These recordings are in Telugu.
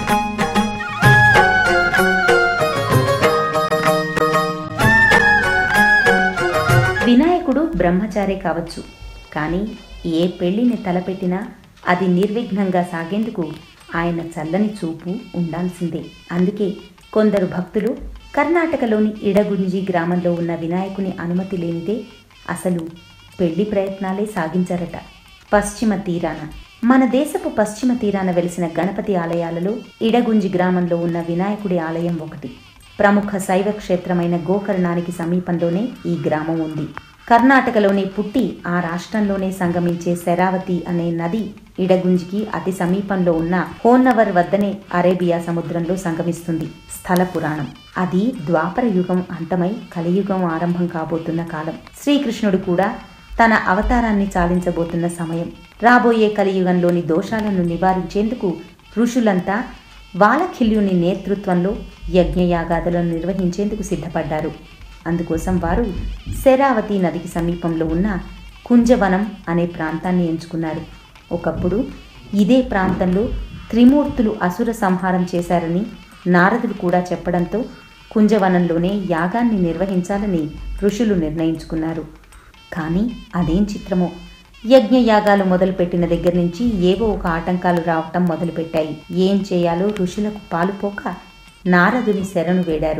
వినాయకుడు బ్రహ్మచారే కావచ్చు కానీ ఏ పెళ్లిని తలపెట్టినా అది నిర్విఘ్నంగా సాగేందుకు ఆయన చల్లని చూపు ఉండాల్సిందే అందుకే కొందరు భక్తులు కర్ణాటకలోని ఇడగుంజి గ్రామంలో ఉన్న వినాయకుని అనుమతి లేనిదే అసలు పెళ్లి ప్రయత్నాలే సాగించారట పశ్చిమ తీరాన మన దేశపు పశ్చిమ తీరాన వెలిసిన గణపతి ఆలయాలలో ఇడగుంజి గ్రామంలో ఉన్న వినాయకుడి ఆలయం ఒకటి ప్రముఖ శైవ క్షేత్రమైన గోకర్ణానికి సమీపంలోనే ఈ గ్రామం ఉంది కర్ణాటకలోనే పుట్టి ఆ రాష్ట్రంలోనే సంగమించే శరావతి అనే నది ఇడగుంజికి అతి సమీపంలో ఉన్న హోన్నవర్ వద్దనే అరేబియా సముద్రంలో సంగమిస్తుంది స్థల పురాణం అది ద్వాపర యుగం అంతమై కలియుగం ఆరంభం కాబోతున్న కాలం శ్రీకృష్ణుడు కూడా తన అవతారాన్ని చాలించబోతున్న సమయం రాబోయే కలియుగంలోని దోషాలను నివారించేందుకు ఋషులంతా వాలఖిల్యుని నేతృత్వంలో యజ్ఞయాగాదులను నిర్వహించేందుకు సిద్ధపడ్డారు అందుకోసం వారు శరావతి నదికి సమీపంలో ఉన్న కుంజవనం అనే ప్రాంతాన్ని ఎంచుకున్నారు ఒకప్పుడు ఇదే ప్రాంతంలో త్రిమూర్తులు అసుర సంహారం చేశారని నారదుడు కూడా చెప్పడంతో కుంజవనంలోనే యాగాన్ని నిర్వహించాలని ఋషులు నిర్ణయించుకున్నారు కానీ అదేం చిత్రమో యజ్ఞయాగాలు మొదలుపెట్టిన దగ్గర నుంచి ఏవో ఒక ఆటంకాలు రావటం మొదలుపెట్టాయి ఏం చేయాలో ఋషులకు పాలుపోక నారదుని శరణు వేడారు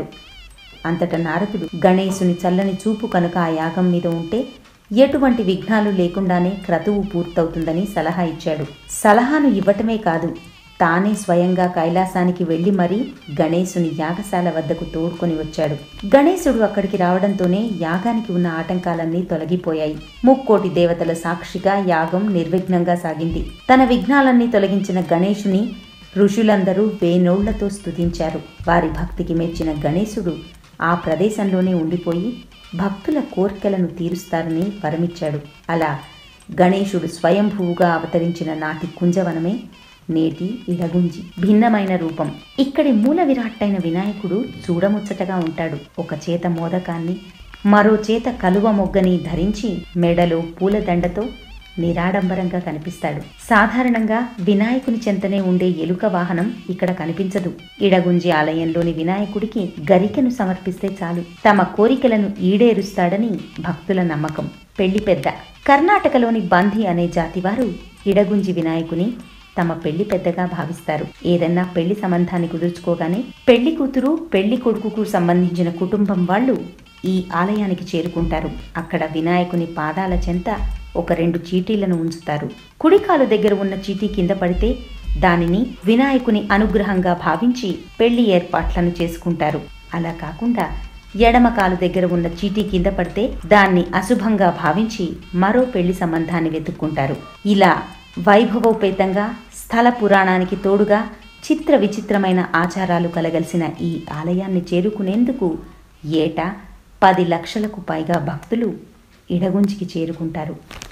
అంతటా నారదుడు గణేశుని చల్లని చూపు కనుక ఆ యాగం మీద ఉంటే ఎటువంటి విఘ్నాలు లేకుండానే క్రతువు పూర్తవుతుందని సలహా ఇచ్చాడు సలహాను ఇవ్వటమే కాదు తానే స్వయంగా కైలాసానికి వెళ్లి మరీ గణేశుని యాగశాల వద్దకు తోడుకొని వచ్చాడు గణేశుడు అక్కడికి రావడంతోనే యాగానికి ఉన్న ఆటంకాలన్నీ తొలగిపోయాయి ముక్కోటి దేవతల సాక్షిగా యాగం నిర్విఘ్నంగా సాగింది తన విఘ్నాలన్నీ తొలగించిన గణేశుని ఋషులందరూ వేనోళ్లతో స్తుతించారు వారి భక్తికి మెచ్చిన గణేశుడు ఆ ప్రదేశంలోనే ఉండిపోయి భక్తుల కోర్కెలను తీరుస్తారని వరమిచ్చాడు అలా గణేశుడు స్వయంభూగా అవతరించిన నాటి కుంజవనమే నేటి ఇడగుంజి భిన్నమైన రూపం ఇక్కడి మూల విరాట్టైన వినాయకుడు చూడముచ్చటగా ఉంటాడు ఒక చేత మోదకాన్ని మరో చేత కలువ మొగ్గని ధరించి మెడలో పూలదండతో నిరాడంబరంగా కనిపిస్తాడు సాధారణంగా వినాయకుని చెంతనే ఉండే ఎలుక వాహనం ఇక్కడ కనిపించదు ఇడగుంజి ఆలయంలోని వినాయకుడికి గరికెను సమర్పిస్తే చాలు తమ కోరికలను ఈడేరుస్తాడని భక్తుల నమ్మకం పెళ్లి పెద్ద కర్ణాటకలోని బంధి అనే జాతివారు ఇడగుంజి వినాయకుని తమ పెళ్లి పెద్దగా భావిస్తారు ఏదన్నా పెళ్లి సంబంధాన్ని కుదుర్చుకోగానే పెళ్లి కూతురు పెళ్లి కొడుకుకు సంబంధించిన కుటుంబం వాళ్ళు ఈ ఆలయానికి చేరుకుంటారు అక్కడ వినాయకుని పాదాల చెంత ఒక రెండు చీటీలను ఉంచుతారు కుడికాలు దగ్గర ఉన్న చీటీ కింద పడితే దానిని వినాయకుని అనుగ్రహంగా భావించి పెళ్లి ఏర్పాట్లను చేసుకుంటారు అలా కాకుండా ఎడమ కాలు దగ్గర ఉన్న చీటీ కింద పడితే దాన్ని అశుభంగా భావించి మరో పెళ్లి సంబంధాన్ని వెతుక్కుంటారు ఇలా వైభవోపేతంగా స్థల పురాణానికి తోడుగా చిత్ర విచిత్రమైన ఆచారాలు కలగలిసిన ఈ ఆలయాన్ని చేరుకునేందుకు ఏటా పది లక్షలకు పైగా భక్తులు ఇడగుంజికి చేరుకుంటారు